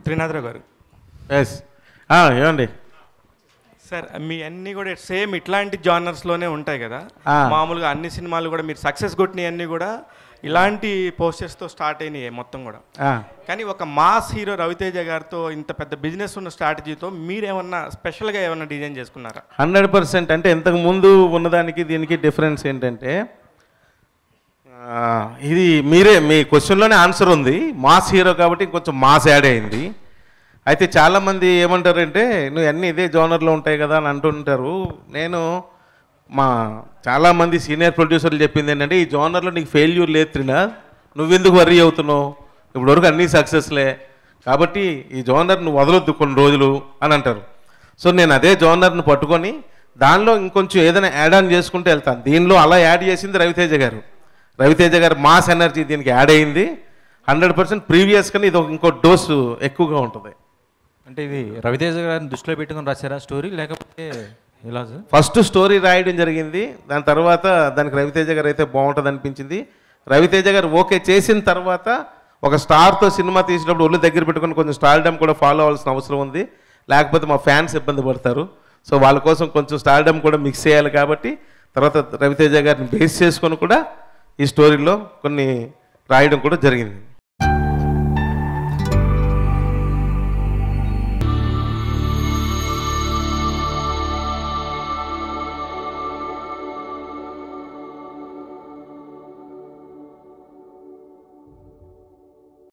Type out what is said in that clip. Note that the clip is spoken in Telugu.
త్రినాథరావు గారు ఎస్ ఏమండి సార్ మీ అన్నీ కూడా సేమ్ ఇట్లాంటి జానర్స్లోనే ఉంటాయి కదా ఆ. మామూలుగా అన్ని సినిమాలు కూడా మీరు సక్సెస్ కొట్టినవి అన్నీ కూడా ఇలాంటి పోస్టర్స్తో స్టార్ట్ అయినాయి మొత్తం కూడా ఆ, కానీ ఒక మాస్ హీరో రవితేజ గారితో ఇంత పెద్ద బిజినెస్ ఉన్న స్ట్రాటజీతో మీరేమన్నా స్పెషల్గా ఏమన్నా డిజైన్ చేసుకున్నారా హండ్రెడ్ పర్సెంట్ అంటే ఇంతకు ముందు ఉన్నదానికి దీనికి డిఫరెన్స్ ఏంటంటే ఆ, ఇది మీరే మీ క్వశ్చన్లోనే ఆన్సర్ ఉంది మాస్ హీరో కాబట్టి కొంచెం మాస్ యాడ్ అయింది అయితే చాలామంది ఏమంటారంటే నువ్వు అన్నీ ఇదే జోనర్లో ఉంటాయి కదా అని అంటుంటారు నేను మా చాలామంది సీనియర్ ప్రొడ్యూసర్లు చెప్పింది ఏంటంటే ఈ జోనర్లో నీకు ఫెయిల్యూర్ లేదు త్రినా నువ్వెందుకు వర్రీ అవుతున్నావు ఇప్పటివరకు అన్నీ సక్సెస్లే కాబట్టి ఈ జోనర్ నువ్వు వదలొద్దు కొన్ని రోజులు అని అంటారు సో నేను అదే జోనర్ను పట్టుకొని దానిలో ఇంకొంచెం ఏదైనా యాడ్ ఆన్ చేసుకుంటూ వెళ్తాను దీనిలో అలా యాడ్ చేసింది రవితేజ గారు రవితేజ గారు మాస్ ఎనర్జీ దీనికి యాడ్ అయింది హండ్రెడ్ పర్సెంట్ ప్రీవియస్ కన్నా ఇది ఒక ఇంకో డోసు ఎక్కువగా ఉంటుంది అంటే ఇది రవితేజ గారిని దృష్టిలో పెట్టుకుని రాశారా స్టోరీ లేకపోతే ఎలా సార్ ఫస్ట్ స్టోరీ రాయడం జరిగింది దాని తర్వాత దానికి రవితేజ గారు అయితే బాగుంటుంది అనిపించింది రవితేజ గారు ఓకే చేసిన తర్వాత ఒక స్టార్తో సినిమా తీసినప్పుడు ఒళ్ళు దగ్గర పెట్టుకొని కొంచెం స్టార్డమ్ కూడా ఫాలో అవ్వాల్సిన అవసరం ఉంది లేకపోతే మా ఫ్యాన్స్ ఇబ్బంది పడతారు సో వాళ్ళ కోసం కొంచెం స్టార్డమ్ కూడా మిక్స్ చేయాలి కాబట్టి తర్వాత రవితేజ గారిని బేస్ చేసుకొని కూడా ఈ స్టోరీలో కొన్ని రాయడం కూడా జరిగింది